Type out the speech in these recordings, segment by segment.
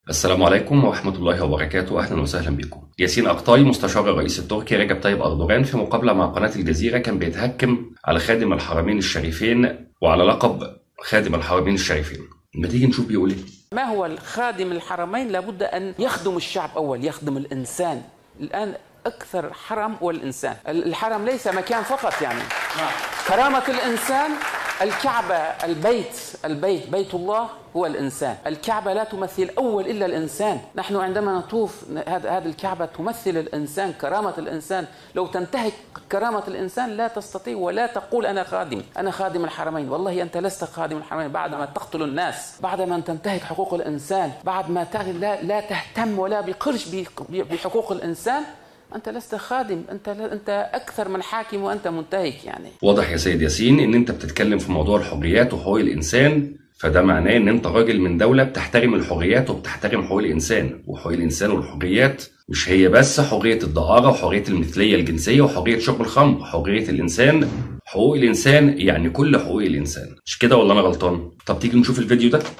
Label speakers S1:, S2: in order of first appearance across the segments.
S1: السلام عليكم ورحمة الله وبركاته أهلا وسهلا بكم ياسين أقطاي مستشار الرئيس التركي رجب طيب أردوغان في مقابلة مع قناة الجزيرة كان بيتهكم على خادم الحرمين الشريفين وعلى لقب خادم الحرمين الشريفين ما تيجي نشوف بيقول ايه
S2: ما هو الخادم الحرمين لابد أن يخدم الشعب أول يخدم الإنسان الآن أكثر حرم هو الإنسان الحرم ليس مكان فقط يعني كرامة الإنسان الكعبة البيت البيت بيت الله هو الإنسان الكعبة لا تمثل أول إلا الإنسان نحن عندما نطوف هذا هذه الكعبة تمثل الإنسان كرامة الإنسان لو تنتهك كرامة الإنسان لا تستطيع ولا تقول أنا خادم أنا خادم الحرمين والله أنت لست خادم الحرمين بعد ما تقتل الناس بعد ما تنتهك حقوق الإنسان بعد ما لا, لا تهتم ولا بقرش بحقوق الإنسان انت لست خادم انت انت اكثر من حاكم وانت منتهك يعني
S1: واضح يا سيد ياسين ان انت بتتكلم في موضوع الحريات وحقوق الانسان فده معناه ان انت راجل من دوله بتحترم الحريات وبتحترم حقوق الانسان وحقوق الانسان والحريات مش هي بس حريه الدعاره وحريه المثليه الجنسيه وحريه شرب الخمر حريه الانسان حقوق الانسان يعني كل حقوق الانسان مش كده ولا انا غلطان طب تيجي نشوف الفيديو ده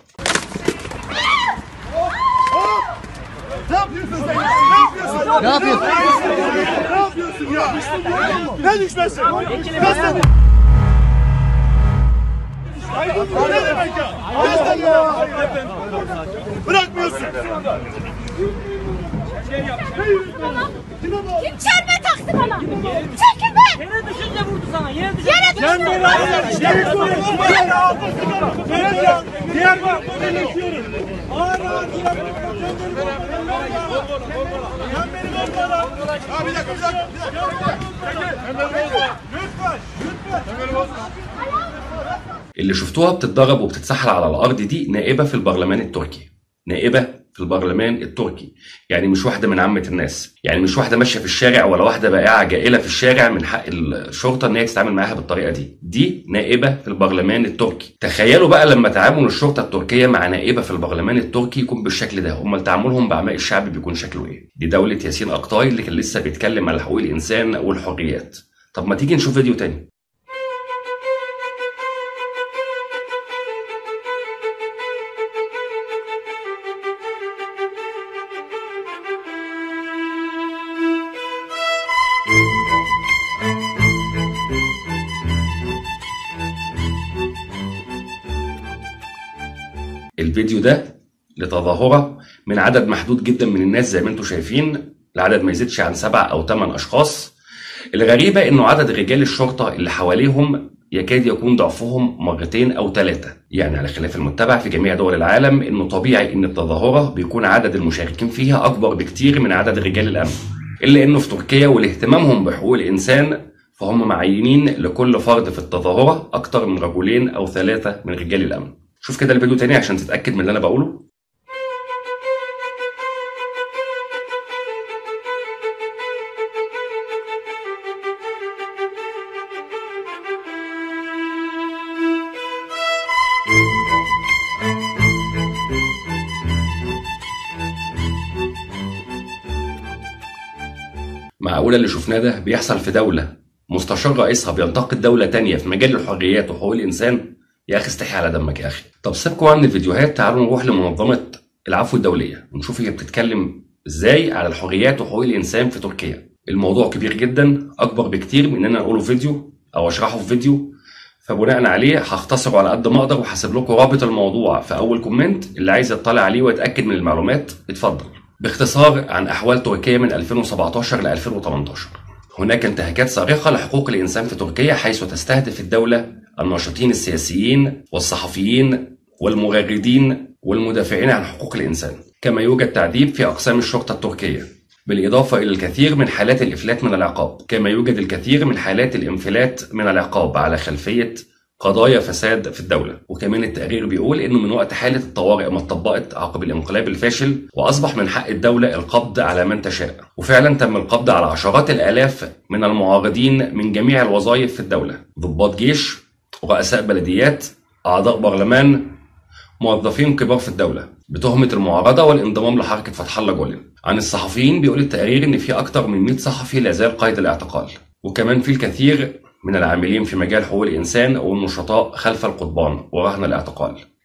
S3: Ne yapıyorsun? Ne yapıyorsun ya? Ne düşmesi? Göster. Bu ne demek ya? Göster ya. Bırakmıyorsun.
S4: Kim çelme taktı bana? Çekil be!
S5: Yere düşünce vurdu sana. Yere düşünce.
S4: Yere düştü.
S3: Sen de var ya. Diğer Diğer Diğer bak. Ağır ağır diğer Sen beni korkma lan. Ya bir dakika bir dakika. Bir dakika. Sen beni korkma. Lütfen. Lütfen. Sen beni korkma.
S1: اللي شفتوها بتتضرب وبتتسحل على الارض دي نائبه في البرلمان التركي نائبه في البرلمان التركي يعني مش واحده من عامه الناس يعني مش واحده ماشيه في الشارع ولا واحده بائعه جائله في الشارع من حق الشرطه ان هي تتعامل معاها بالطريقه دي دي نائبه في البرلمان التركي تخيلوا بقى لما تعامل الشرطه التركيه مع نائبه في البرلمان التركي يكون بالشكل ده امال تعاملهم باعماء الشعب بيكون شكله ايه دي دوله ياسين اقطاي اللي كان لسه بيتكلم على حقوق الانسان والحريات طب ما تيجي نشوف فيديو تاني الفيديو ده لتظاهرة من عدد محدود جدا من الناس زي ما انتم شايفين العدد ما يزيدش عن سبع او ثمان اشخاص الغريبة انه عدد رجال الشرطة اللي حواليهم يكاد يكون ضعفهم مرتين او ثلاثة يعني على خلاف المتبع في جميع دول العالم انه طبيعي ان التظاهرة بيكون عدد المشاركين فيها اكبر بكتير من عدد رجال الامن الا انه في تركيا ولاهتمامهم بحقوق الانسان فهم معينين لكل فرد في التظاهرة اكتر من رجلين او ثلاثة من رجال الامن شوف كده الفيديو تاني عشان تتأكد من اللي أنا بقوله معقولة اللي شفناه ده بيحصل في دولة مستشار رئيسها بينتقد دولة تانية في مجال الحريات وحقوق الإنسان يا اخي استحي على دمك يا اخي طب سيبكوا عن الفيديوهات تعالوا نروح لمنظمه العفو الدوليه ونشوف هي بتتكلم ازاي على الحريات وحقوق الانسان في تركيا الموضوع كبير جدا اكبر بكتير من ان انا اقوله فيديو او اشرحه في فيديو فبناء عليه هختصره على قد ما اقدر وهسيب لكم رابط الموضوع في اول كومنت اللي عايز يطلع عليه ويتاكد من المعلومات اتفضل باختصار عن احوال تركيا من 2017 ل 2018 هناك انتهاكات صارخه لحقوق الانسان في تركيا حيث تستهدف الدوله الناشطين السياسيين والصحفيين والمغردين والمدافعين عن حقوق الإنسان كما يوجد تعذيب في أقسام الشرطة التركية بالإضافة إلى الكثير من حالات الإفلات من العقاب كما يوجد الكثير من حالات الانفلات من العقاب على خلفية قضايا فساد في الدولة وكمان التقرير بيقول انه من وقت حالة الطوارئ ما اتطبقت عقب الانقلاب الفاشل واصبح من حق الدولة القبض على من تشاء وفعلا تم القبض على عشرات الالاف من المعارضين من جميع الوظائف في الدولة ضباط جيش رؤساء بلديات أعضاء برلمان موظفين كبار في الدولة بتهمة المعارضة والانضمام لحركة فتح الله جولن عن الصحفيين بيقول التقرير إن في أكتر من 100 صحفي لا زال قيد الاعتقال وكمان في الكثير من العاملين في مجال حقوق الإنسان والنشطاء خلف القضبان ورهن الاعتقال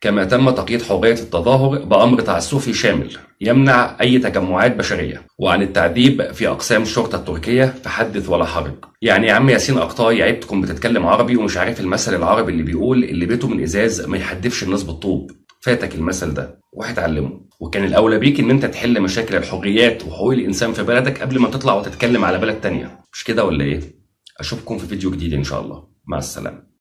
S1: كما تم تقييد حرية التظاهر بأمر تعسفي شامل يمنع أي تجمعات بشرية وعن التعذيب في أقسام الشرطة التركية فحدث ولا حرج يعني يا عم ياسين أقطاعي عيبتكم بتتكلم عربي ومش عارف المثل العربي اللي بيقول اللي بيته من إزاز ما يحدفش الناس بالطوب فاتك المثل ده روح اتعلمه وكان الأولى بيك إن أنت تحل مشاكل الحريات وحقوق الإنسان في بلدك قبل ما تطلع وتتكلم على بلد تانية مش كده ولا إيه؟ أشوفكم في فيديو جديد إن شاء الله مع السلامة